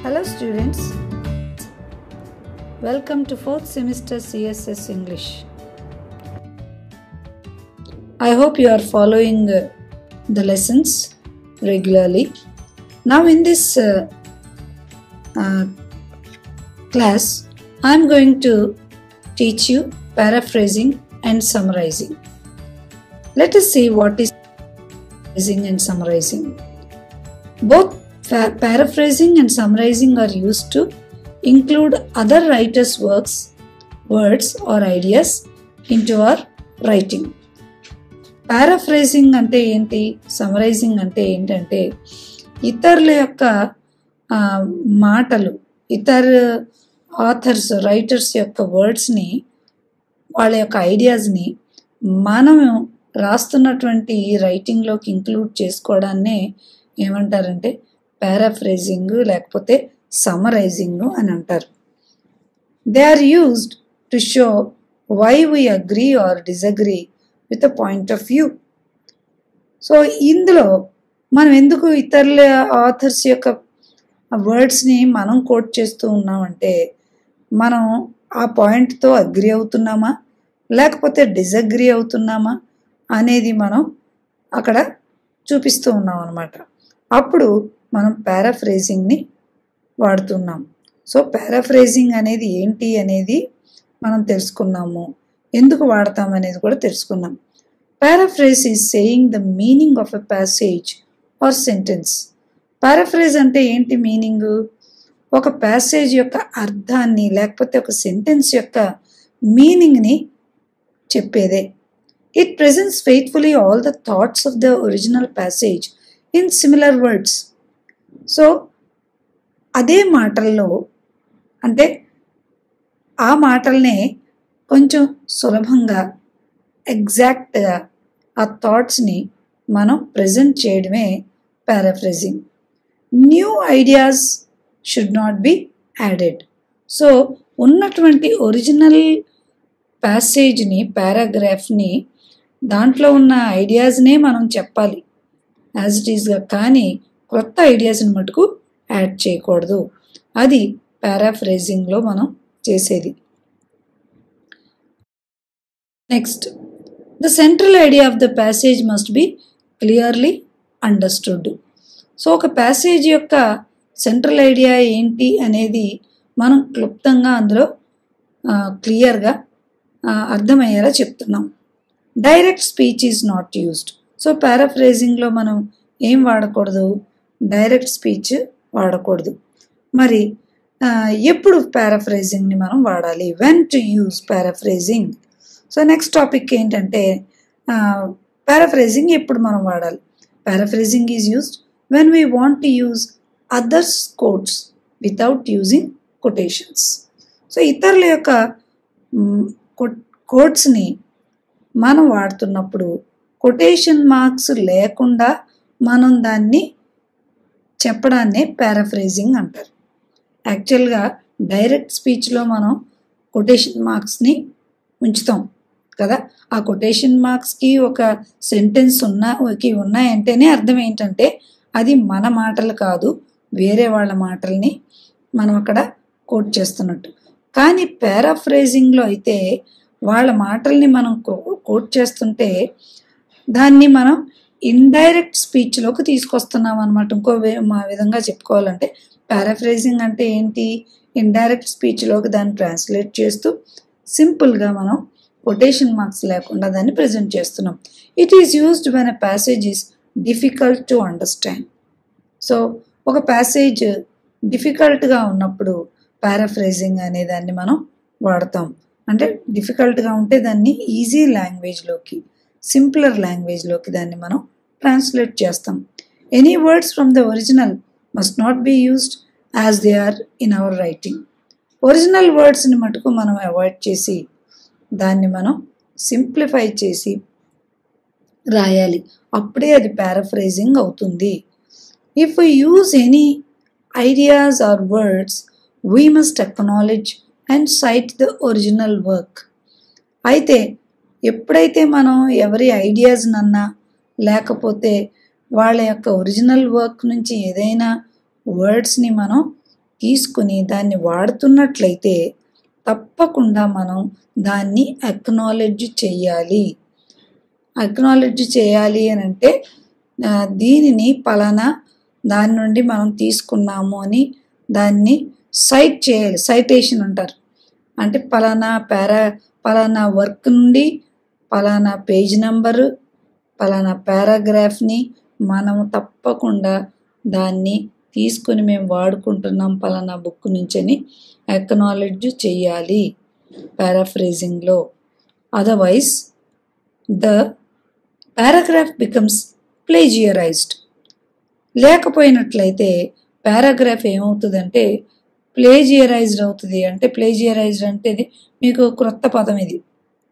Hello students. Welcome to 4th semester CSS English. I hope you are following uh, the lessons regularly. Now in this uh, uh, class I am going to teach you paraphrasing and summarizing. Let us see what is paraphrasing and summarizing. Both fa- paraphrasing and summarizing are used to include other writers' works, words, or ideas into our writing. Paraphrasing అంటే ఏంటి summarising అంటే ఏంటంటే ఇతరుల యొక్క ఆ, మాటలు ఇతర authors writers యొక్క వర్డ్స్ని వాళ్ళ యొక్క ఐడియాస్ని మనము రాస్తున్నటువంటి రైటింగ్లోకి ఇంక్లూడ్ చేసుకోవడాన్నే ఏమంటారంటే పారాఫ్రేజింగ్ లేకపోతే సమరైజింగ్ అని అంటారు they are used to show why we agree or disagree with a point of view so ఇందులో మనం ఎందుకు ఇతరుల ఆథర్స్ యొక్క వర్డ్స్ని మనం కోట్ చేస్తూ ఉన్నామంటే మనం ఆ పాయింట్తో అగ్రి అవుతున్నామా లేకపోతే డిజగ్రీ అవుతున్నామా అనేది మనం అక్కడ చూపిస్తూ ఉన్నాం అనమాట అప్పుడు మనం పారాఫ్రేజింగ్ని వాడుతున్నాం సో పారాఫ్రేజింగ్ అనేది ఏంటి అనేది మనం తెలుసుకున్నాము ఎందుకు వాడతాం అనేది కూడా తెలుసుకున్నాం paraphrase is saying the meaning of a passage or sentence paraphrase అంటే ఏంటి మీనింగ్ ఒక ప్యాసేజ్ యొక్క అర్థాన్ని లేకపోతే ఒక సెంటెన్స్ యొక్క మీనింగ్ని చెప్పేదే it presents faithfully all the thoughts of the original passage in similar words so అదే మాటల్లో అంటే ఆ మాటల్నే కొంచెం సులభంగా ఎగ్జాక్ట్గా ఆ థాట్స్ని మనం ప్రజెంట్ చేయడమే paraphrasing new ideas should not be added so ఉన్నటువంటి ఒరిజినల్ ప్యాసేజ్ని పారాగ్రాఫ్ని దాంట్లో ఉన్న ఐడియాస్నే మనం చెప్పాలి యాజ్ ఇట్ ఈస్గా కానీ కొత్త ఐడియాస్ని మటుకు యాడ్ చేయకూడదు అది పారాఫ్రేజింగ్లో మనం చేసేది next the central idea of the passage must be clearly understood so ఒక ప్యాసేజ్ యొక్క సెంట్రల్ ఐడియా ఏంటి అనేది మనం క్లుప్తంగా అందులో క్లియర్గా అర్థమయ్యేలా చెప్తున్నాం direct speech is not used so పారాఫ్రేజింగ్లో మనం ఏం వాడకూడదు డైరెక్ట్ స్పీచ్ వాడకూడదు మరి ఆ, ఎప్పుడు పారాఫ్రేజింగ్ని మనం వాడాలి when to use paraphrasing so next topic ఏంటంటే పారాఫ్రేజింగ్ ఎప్పుడు మనం వాడాలి paraphrasing is used when we want to use others quotes without using quotations so ఇతరుల యొక్క కోట్స్ని మనం వాడుతున్నప్పుడు కొటేషన్ మార్క్స్ లేకుండా మనం దాన్ని చెప్పడాన్నే పారాఫ్రేజింగ్ అంటారు యాక్చువల్గా డైరెక్ట్ స్పీచ్లో మనం కొటేషన్ మార్క్స్ని ఉంచుతాం కదా ఆ కొటేషన్ మార్క్స్కి ఒక సెంటెన్స్ ఉన్నకి ఉన్నాయంటేనే అర్థం ఏంటంటే అది మన మాటలు కాదు వేరే వాళ్ళ మాటల్ని మనం అక్కడ కోట్ చేస్తున్నట్టు కానీ పారాఫ్రేజింగ్లో అయితే వాళ్ళ మాటల్ని మనం కో- కోట్ చేస్తుంటే దాన్ని మనం ఇండైరెక్ట్ స్పీచ్లోకి తీసుకొస్తున్నాం అనమాట ఇంకో వే- మా విధంగా చెప్పుకోవాలంటే పారాఫ్రేజింగ్ అంటే ఏంటి ఇండైరెక్ట్ స్పీచ్లోకి దాన్ని ట్రాన్స్లేట్ చేస్తూ సింపుల్గా మనం కొటేషన్ మార్క్స్ లేకుండా దాన్ని ప్రజెంట్ చేస్తున్నాం it is used when a passage is difficult to understand so ఒక ప్యాసేజ్ డిఫికల్ట్గా ఉన్నప్పుడు పారాఫ్రేజింగ్ అనే దాన్ని మనం వాడతాం అంటే డిఫికల్ట్గా ఉంటే దాన్ని ఈజీ లాంగ్వేజ్లోకి సింప్లర్ లాంగ్వేజ్లోకి దాన్ని మనం ట్రాన్స్లేట్ చేస్తాం any words from the original must not be used as they are in our writing original వర్డ్స్ని మటుకు మనం అవాయిడ్ చేసి దాన్ని మనం సింప్లిఫై చేసి రాయాలి అప్పుడే అది పారాఫ్రైజింగ్ అవుతుంది if you use any ideas or words we must acknowledge and cite the original work అయితే ఎప్పుడైతే మనం ఎవరి ఐడియాస్నన్నా లేకపోతే వాళ్ళ యొక్క ఒరిజినల్ వర్క్ నుంచి ఏదైనా వర్డ్స్ని మనం తీసుకుని దాన్ని వాడుతున్నట్లయితే తప్పకుండా మనం దాన్ని అక్నాలెడ్జ్ చేయాలి అక్నాలెడ్జ్ చేయాలి అని అంటే ఆ, దీనిని పలానా దాని నుండి మనం తీసుకున్నాము అని దాన్ని సైట్ చేయాలి సైటేషన్ అంటారు అంటే పలానా పారా పలానా వర్క్ నుండి పలానా పేజ్ నెంబరు పలానా పారాగ్రాఫ్ని మనము తప్పకుండా దాన్ని తీసుకుని మేము వాడుకుంటున్నాం పలానా బుక్ నుంచని అక్నాలెడ్జ్ చేయాలి పారాఫ్రేజింగ్లో otherwise the paragraph becomes plagiarised లేకపోయినట్లయితే పారాగ్రాఫ్ ఏమవుతుందంటే ప్లేజియరైజ్డ్ అవుతుంది అంటే ప్లేజియరైజ్డ్ అంటే ఇది మీకు క్రొత్త పదం ఇది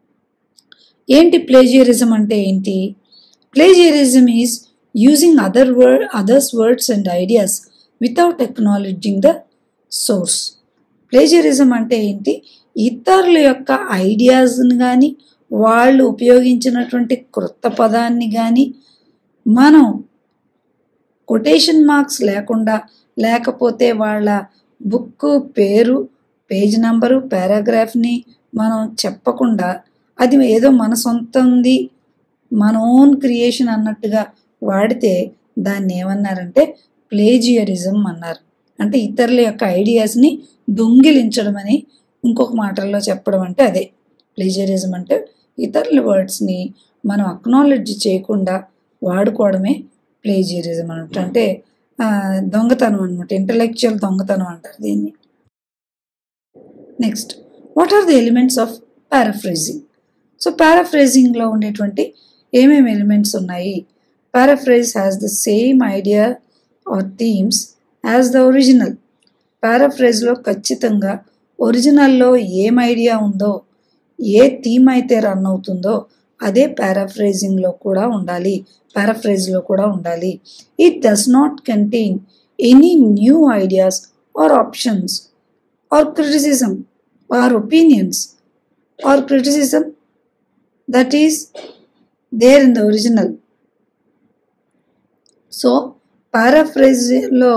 ఏంటి ప్లేజియరిజం అంటే ఏంటి plagiarism is using other word others words and ideas without acknowledging the source plagiarism అంటే ఏంటి ఇతరుల యొక్క ఐడియాస్ని కానీ వాళ్ళు ఉపయోగించినటువంటి క్రొత్త పదాన్ని కానీ మనం కొటేషన్ మార్క్స్ లేకుండా లేకపోతే వాళ్ళ బుక్ పేరు పేజ్ నంబరు పారాగ్రాఫ్ని మనం చెప్పకుండా అది ఏదో మన సొంతంది మన ఓన్ క్రియేషన్ అన్నట్టుగా వాడితే దాన్ని ఏమన్నారంటే ప్లేజియరిజం అన్నారు అంటే ఇతరుల యొక్క ఐడియాస్ని దొంగిలించడం అని ఇంకొక మాటల్లో చెప్పడం అంటే అదే ప్లేజియరిజం అంటే ఇతరుల వర్డ్స్ని మనం అక్నాలెడ్జ్ చేయకుండా వాడుకోవడమే ప్లేజియరిజం అనమాట అంటే ఆ, దొంగతనం అనమాట ఇంటలెక్చువల్ దొంగతనం అంటారు దీన్ని next what are the elements of paraphrasing so పారాఫ్రేజింగ్లో ఉండేటువంటి ఏమేమి ఎలిమెంట్స్ ఉన్నాయి paraphrase has the same idea or themes as the original పారాఫ్రేజ్లో ఖచ్చితంగా ఒరిజినల్లో ఏం ఐడియా ఉందో ఏ థీమ్ అయితే రన్ అవుతుందో అదే పారాఫ్రేజింగ్లో కూడా ఉండాలి పారాఫ్రేజ్లో కూడా ఉండాలి it does not contain any new ideas or options or criticism or opinions or criticism that is there in the original so పారాఫ్రేజ్లో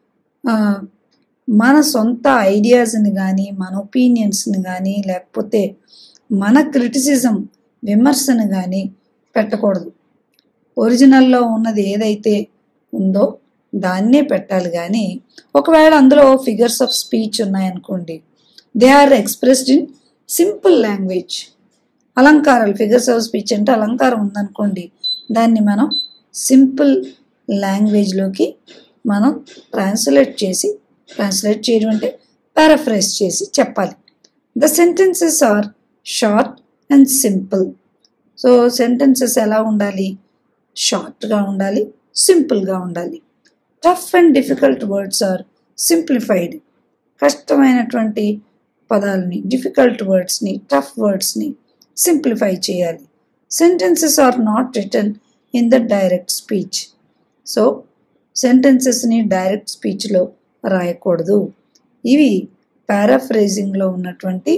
మన సొంత ఐడియాస్ని కానీ మన ఒపీనియన్స్ని కానీ లేకపోతే మన క్రిటిసిజం విమర్శను కానీ పెట్టకూడదు ఒరిజినల్లో ఉన్నది ఏదైతే ఉందో దాన్నే పెట్టాలి కానీ ఒకవేళ అందులో ఫిగర్స్ ఆఫ్ స్పీచ్ ఉన్నాయనుకోండి they are expressed in simple language అలంకారాలు ఫిగర్స్ ఆఫ్ స్పీచ్ అంటే అలంకారం ఉందనుకోండి దాన్ని మనం సింపుల్ లాంగ్వేజ్లోకి మనం ట్రాన్స్లేట్ చేసి ట్రాన్స్లేట్ చేయడం అంటే పారాఫ్రైజ్ చేసి చెప్పాలి the sentences are short and simple so sentences ఎలా ఉండాలి షార్ట్గా ఉండాలి సింపుల్గా ఉండాలి tough and difficult words are simplified కష్టమైనటువంటి పదాలని డిఫికల్ట్ వర్డ్స్ని టఫ్ వర్డ్స్ని సింప్లిఫై చేయాలి sentences are not written in the direct speech so సెంటెన్సెస్ని డైరెక్ట్ స్పీచ్లో రాయకూడదు ఇవి పారాఫ్రేజింగ్లో ఉన్నటువంటి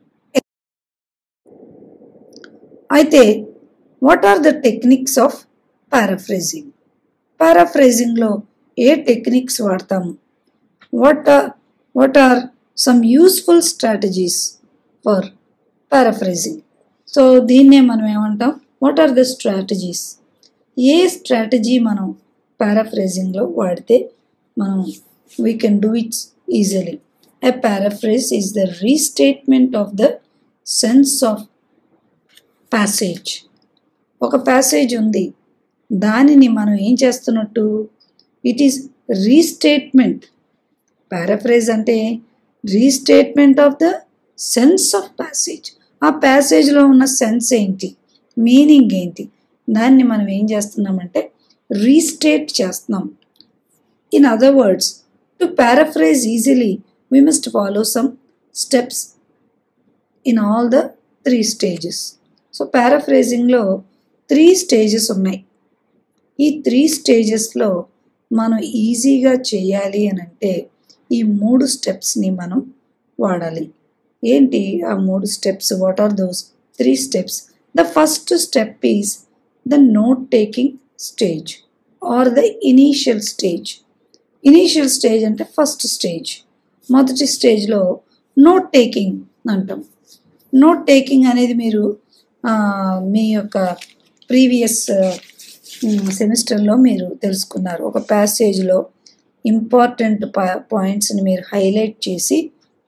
అయితే what are the techniques of paraphrasing పారాఫ్రేజింగ్లో ఏ టెక్నిక్స్ వాడతాము what are what are some useful strategies for paraphrasing so దీన్నే మనం ఏమంటాం వాట్ ఆర్ ద స్ట్రాటజీస్ ఏ స్ట్రాటజీ మనం పారాఫ్రేజింగ్లో వాడితే మనం we can do it's easily a paraphrase is the restatement of the sense of passage ఒక ప్యాసేజ్ ఉంది దానిని మనం ఏం చేస్తున్నట్టు ఇట్ ఈస్ రీస్టేట్మెంట్ పారాఫ్రేజ్ అంటే restatement of the sense of passage ఆ ప్యాసేజ్లో ఉన్న సెన్స్ ఏంటి మీనింగ్ ఏంటి దాన్ని మనం ఏం చేస్తున్నామంటే రీస్టేట్ చేస్తున్నాం in other words to paraphrase easily we must follow some steps in all the three stages so పారాఫ్రేజింగ్లో త్రీ స్టేజెస్ ఉన్నాయి ఈ త్రీ స్టేజెస్లో మనం ఈజీగా చేయాలి అని అంటే ఈ మూడు స్టెప్స్ని మనం వాడాలి ఏంటి ఆ మూడు steps what are those three steps the first step is the note taking stage or the initial stage initial stage అంటే ఫస్ట్ స్టేజ్ మొదటి స్టేజ్లో నోట్ టేకింగ్ అంటాం నోట్ టేకింగ్ అనేది మీరు ఆ, మీ యొక్క ప్రీవియస్ సెమిస్టర్లో మీరు తెలుసుకున్నారు ఒక ప్యాసేజ్లో ఇంపార్టెంట్ పాయింట్స్ని మీరు హైలైట్ చేసి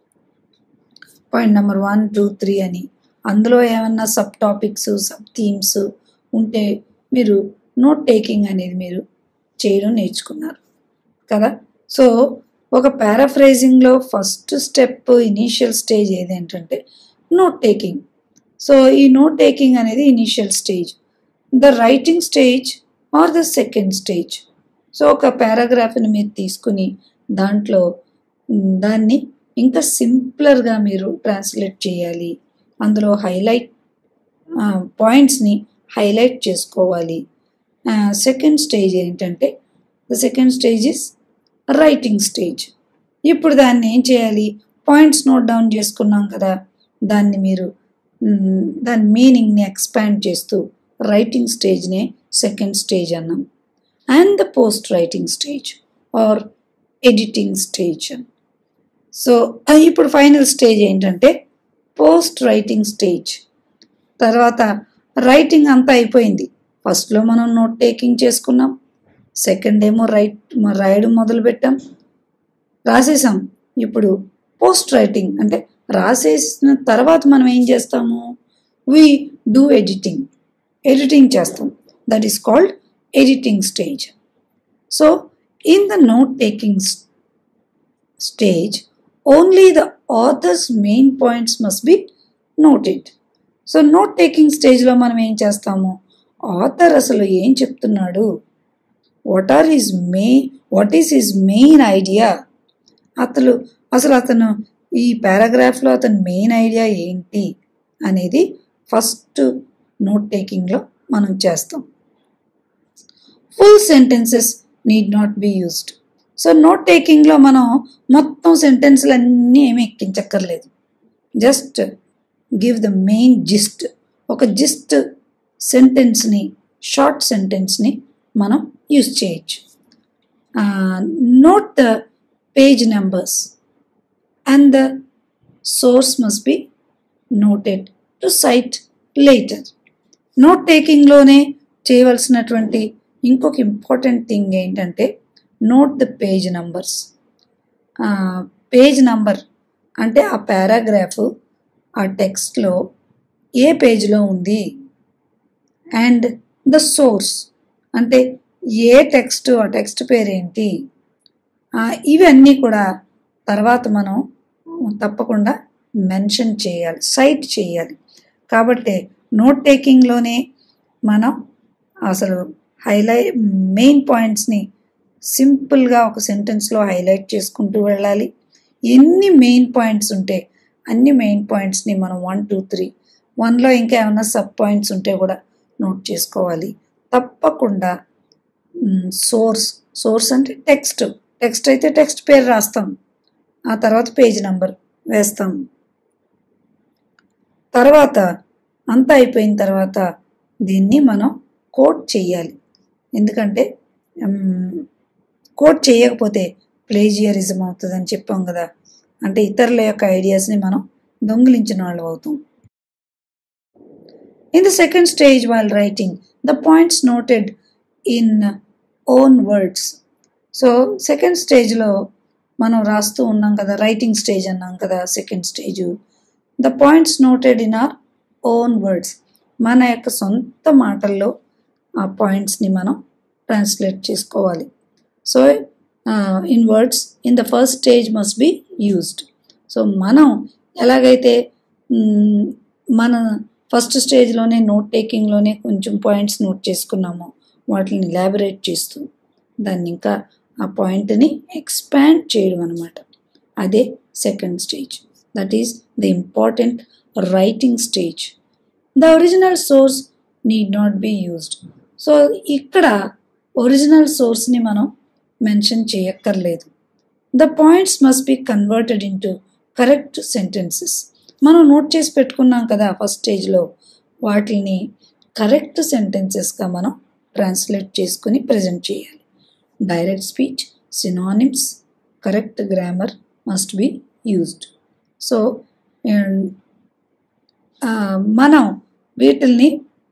point number one two three అని అందులో ఏమన్నా సబ్ టాపిక్స్ సబ్ థీమ్స్ ఉంటే మీరు నోట్ టేకింగ్ అనేది మీరు చేయడం నేర్చుకున్నారు కదా సో ఒక పారాఫ్రైజింగ్లో ఫస్ట్ స్టెప్ ఇనీషియల్ స్టేజ్ ఏదేంటంటే నోట్ టేకింగ్ సో ఈ నోట్ టేకింగ్ అనేది initial stage the writing stage or the second stage so ఒక పారాగ్రాఫ్ని మీరు తీసుకుని దాంట్లో మ్, దాన్ని ఇంకా సింప్లర్గా మీరు ట్రాన్స్లేట్ చేయాలి అందులో హైలైట్ పాయింట్స్ని హైలైట్ చేసుకోవాలి సెకండ్ స్టేజ్ ఏంటంటే the second stage is writing stage ఇప్పుడు దాన్ని ఏం చేయాలి పాయింట్స్ నోట్ డౌన్ చేసుకున్నాం కదా దాన్ని మీరు మ్, దాని మీనింగ్ని ఎక్స్పాండ్ చేస్తూ రైటింగ్ స్టేజ్నే సెకండ్ స్టేజ్ అన్నాం and the post writing stage or editing stage so ఇప్పుడు ఫైనల్ స్టేజ్ ఏంటంటే పోస్ట్ రైటింగ్ స్టేజ్ తర్వాత రైటింగ్ అంతా అయిపోయింది ఫస్ట్లో మనం నోట్ టేకింగ్ చేసుకున్నాం సెకండ్ ఏమో రైట్ రాయడం మొదలు పెట్టాం రాసేసాం ఇప్పుడు పోస్ట్ రైటింగ్ అంటే రాసేసిన తర్వాత మనం ఏం చేస్తాము వి డూ ఎడిటింగ్ ఎడిటింగ్ చేస్తాం that is called editing stage so in the note taking stage only the author's main points must be noted so note taking స్టేజ్లో మనం ఏం చేస్తాము ఆథర్ అసలు ఏం చెప్తున్నాడు what are his main what is his main idea అతను అసలు అతను ఈ పారాగ్రాఫ్లో అతని మెయిన్ ఐడియా ఏంటి అనేది ఫస్ట్ నోట్ టేకింగ్లో మనం చేస్తాం full sentences need not be used so note టేకింగ్లో మనం మొత్తం సెంటెన్స్లు అన్నీ ఏమి ఎక్కించక్కర్లేదు just give the main gist ఒక జిస్ట్ సెంటెన్స్ని షార్ట్ సెంటెన్స్ని మనం యూస్ చేయొచ్చు note the page numbers and the source must be noted to cite later note టేకింగ్లోనే చేయవలసినటువంటి ఇంకొక ఇంపార్టెంట్ థింగ్ ఏంటంటే note the page numbers page number అంటే ఆ పారాగ్రాఫ్ ఆ టెక్స్ట్లో ఏ పేజ్లో ఉంది అండ్ ద సోర్స్ అంటే ఏ టెక్స్ట్ ఆ టెక్స్ట్ పేరేంటి ఆ, ఇవన్నీ కూడా తర్వాత మనం తప్పకుండా మెన్షన్ చేయాలి సైట్ చేయాలి కాబట్టి నోట్ టేకింగ్లోనే మనం అసలు హైలైట్ మెయిన్ పాయింట్స్ని సింపుల్గా ఒక సెంటెన్స్లో హైలైట్ చేసుకుంటూ వెళ్ళాలి ఎన్ని మెయిన్ పాయింట్స్ ఉంటే అన్ని మెయిన్ పాయింట్స్ని మనం వన్ టూ త్రీ వన్లో ఇంకా ఏమైనా సబ్ పాయింట్స్ ఉంటే కూడా నోట్ చేసుకోవాలి తప్పకుండా సోర్స్ సోర్స్ అంటే టెక్స్ట్ టెక్స్ట్ అయితే టెక్స్ట్ పేరు రాస్తాం ఆ తర్వాత పేజ్ నెంబర్ వేస్తాం తర్వాత అంతా అయిపోయిన తర్వాత దీన్ని మనం కోట్ చేయాలి ఎందుకంటే కోట్ చేయకపోతే ప్లేజియరిజం అవుతుందని చెప్పాం కదా అంటే ఇతరుల యొక్క ఐడియాస్ని మనం దొంగిలించిన వాళ్ళు అవుతాం in the second stage while writing the points noted in own words so second స్టేజ్లో మనం రాస్తూ ఉన్నాం కదా రైటింగ్ స్టేజ్ అన్నాం కదా second stage the points noted in our own words మన యొక్క సొంత మాటల్లో ఆ పాయింట్స్ని మనం ట్రాన్స్లేట్ చేసుకోవాలి so in words in the first stage must be used so మనం ఎలాగైతే మ్, మన ఫస్ట్ స్టేజ్లోనే నోట్ టేకింగ్లోనే కొంచెం పాయింట్స్ నోట్ చేసుకున్నామో వాటిని ఎలాబరేట్ చేస్తూ దాన్ని ఇంకా ఆ పాయింట్ని ఎక్స్పాండ్ చేయడం అనమాట అదే second stage that is the important writing stage the original source need not be used so ఇక్కడ ఒరిజినల్ సోర్స్ని మనం మెన్షన్ చేయక్కర్లేదు the points must be converted into correct sentences మనం నోట్ చేసి పెట్టుకున్నాం కదా ఫస్ట్ స్టేజ్లో వాటిని కరెక్ట్ సెంటెన్సెస్గా మనం ట్రాన్స్లేట్ చేసుకుని ప్రజెంట్ చేయాలి direct speech synonyms correct grammar must be used so మనం వీటిల్ని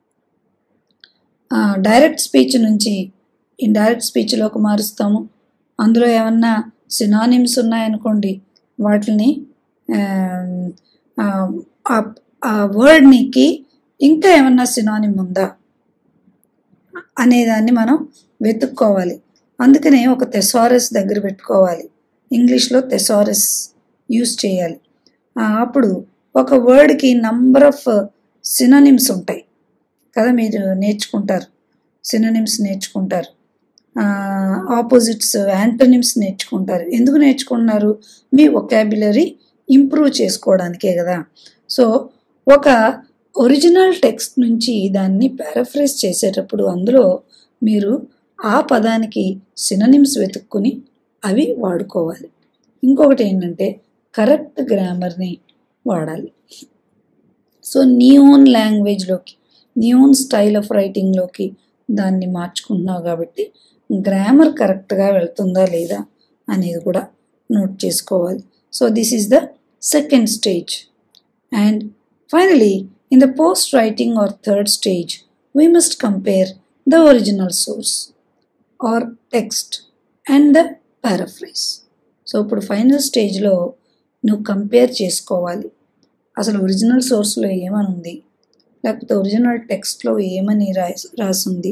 డైరెక్ట్ స్పీచ్ నుంచి ఇండైరెక్ట్ స్పీచ్లోకి మారుస్తాము అందులో ఏమన్నా సినానిమ్స్ ఉన్నాయనుకోండి వాటిని ఆ వర్డ్నికి ఇంకా ఏమన్నా సినానిమ్ ఉందా అనేదాన్ని మనం వెతుక్కోవాలి అందుకనే ఒక తెసారస్ దగ్గర పెట్టుకోవాలి ఇంగ్లీష్లో తెసారస్ యూస్ చేయాలి అప్పుడు ఒక వర్డ్కి నంబర్ ఆఫ్ సినోనిమ్స్ ఉంటాయి కదా మీరు నేర్చుకుంటారు సినోనిమ్స్ నేర్చుకుంటారు ఆపోజిట్స్ యాంటోనిమ్స్ నేర్చుకుంటారు ఎందుకు నేర్చుకుంటున్నారు మీ ఒకాబులరీ ఇంప్రూవ్ చేసుకోవడానికే కదా సో ఒక ఒరిజినల్ టెక్స్ట్ నుంచి దాన్ని పారాఫ్రైజ్ చేసేటప్పుడు అందులో మీరు ఆ పదానికి సిననిమ్స్ వెతుక్కుని అవి వాడుకోవాలి ఇంకొకటి ఏంటంటే కరెక్ట్ గ్రామర్ని వాడాలి సో నీ ఓన్ లాంగ్వేజ్లోకి నీ ఓన్ స్టైల్ ఆఫ్ రైటింగ్లోకి దాన్ని మార్చుకుంటున్నావు కాబట్టి గ్రామర్ కరెక్ట్గా వెళ్తుందా లేదా అనేది కూడా నోట్ చేసుకోవాలి so this is the second stage and finally in the post writing or third stage we must compare the original source or text and the paraphrase so ఇప్పుడు final స్టేజ్లో నువ్వు కంపేర్ చేసుకోవాలి అసలు ఒరిజినల్ సోర్స్లో ఏమని ఉంది లేకపోతే original టెక్స్ట్లో ఏమని రాసి రాసింది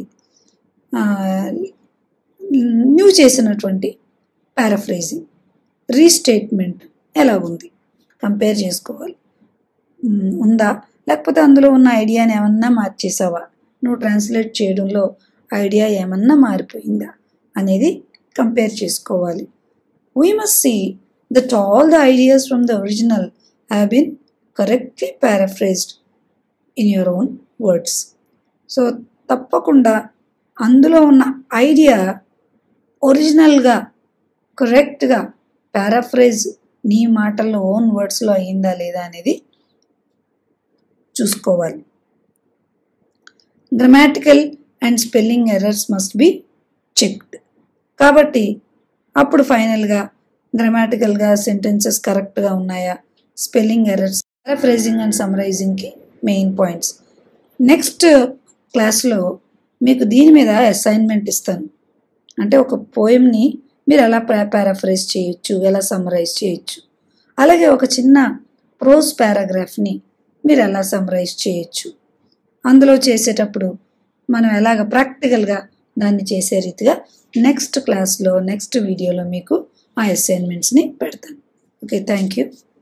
నువ్వు చేసినటువంటి పారాఫ్రైజింగ్ రీస్టేట్మెంట్ ఎలా ఉంది కంపేర్ చేసుకోవాలి ఉందా లేకపోతే అందులో ఉన్న ఐడియాని ఏమన్నా మార్చేసావా నువ్వు ట్రాన్స్లేట్ చేయడంలో ఐడియా ఏమన్నా మారిపోయిందా అనేది కంపేర్ చేసుకోవాలి we must see that all the ideas from the original have been correctly paraphrased in your own words so తప్పకుండా అందులో ఉన్న ఐడియా ఒరిజినల్గా కరెక్ట్గా పారాఫ్రైజ్ నీ మాటల్లో ఓన్ వర్డ్స్లో అయ్యిందా లేదా అనేది చూసుకోవాలి grammatical and spelling errors must be checked కాబట్టి అప్పుడు ఫైనల్గా గ్రామాటికల్గా సెంటెన్సెస్ కరెక్ట్గా ఉన్నాయా స్పెల్లింగ్ ఎర్రర్స్ పారాఫ్రైజింగ్ అండ్ సమరైజింగ్కి మెయిన్ పాయింట్స్ నెక్స్ట్ క్లాస్లో మీకు దీని మీద అసైన్మెంట్ ఇస్తాను అంటే ఒక పోయంని మీరు ఎలా పారాఫ్రైజ్ చేయొచ్చు ఎలా సమరైజ్ చేయొచ్చు అలాగే ఒక చిన్న ప్రోజ్ పారాగ్రాఫ్ని మీరు ఎలా సమరైజ్ చేయొచ్చు అందులో చేసేటప్పుడు మనం ఎలాగ ప్రాక్టికల్గా దాన్ని చేసే రీతిగా నెక్స్ట్ క్లాస్లో నెక్స్ట్ వీడియోలో మీకు ఆ అసైన్మెంట్స్ని పెడతాను ఓకే థ్యాంక్ యూ